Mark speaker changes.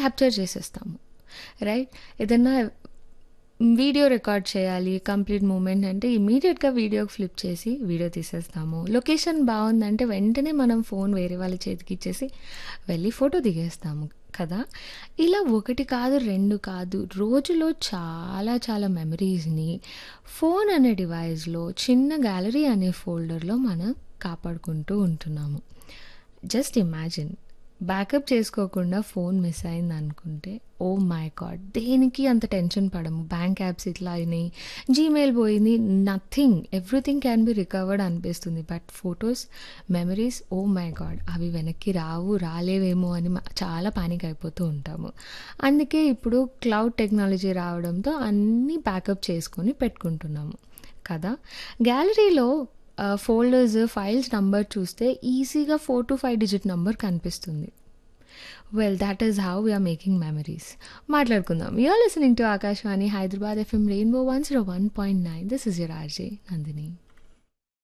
Speaker 1: capture చేసేస్తాము right ఏదన్నా video record చేయాలి కంప్లీట్ మూమెంట్ అంటే ఇమీడియట్గా వీడియోకి ఫ్లిప్ చేసి వీడియో తీసేస్తాము లొకేషన్ బాగుందంటే వెంటనే మనం ఫోన్ వేరే వాళ్ళ చేతికి ఇచ్చేసి వెళ్ళి ఫోటో దిగేస్తాము కదా ఇలా ఒకటి కాదు రెండు కాదు రోజులో చాలా చాలా మెమరీస్ని ఫోన్ అనే డివైస్లో చిన్న గ్యాలరీ అనే ఫోల్డర్లో మనం కాపాడుకుంటూ ఉంటున్నాము జస్ట్ ఇమాజిన్ బ్యాకప్ చేసుకోకుండా ఫోన్ మిస్ అయింది అనుకుంటే ఓ మై గాడ్ దేనికి అంత టెన్షన్ పడము బ్యాంక్ యాప్స్ ఇట్లా అయినాయి జీమెయిల్ పోయింది nothing everything can be recovered అనిపిస్తుంది but photos memories oh my god అవి వెనక్కి రావు రాలేవేమో అని మ- చాలా పానిక్ అయిపోతూ ఉంటాము అందుకే ఇప్పుడు క్లౌడ్ టెక్నాలజీ రావడంతో అన్నీ బ్యాకప్ చేసుకొని పెట్టుకుంటున్నాము కదా గ్యాలరీలో ఫోల్డర్స్ ఫైల్స్ నంబర్ చూస్తే ఈజీగా four to five digit number కనిపిస్తుంది well that is how we are making memories మాట్లాడుకుందాం you are listening to Akashvani Hyderabad FM Rainbow one zero one point nine this is your RJ Nandini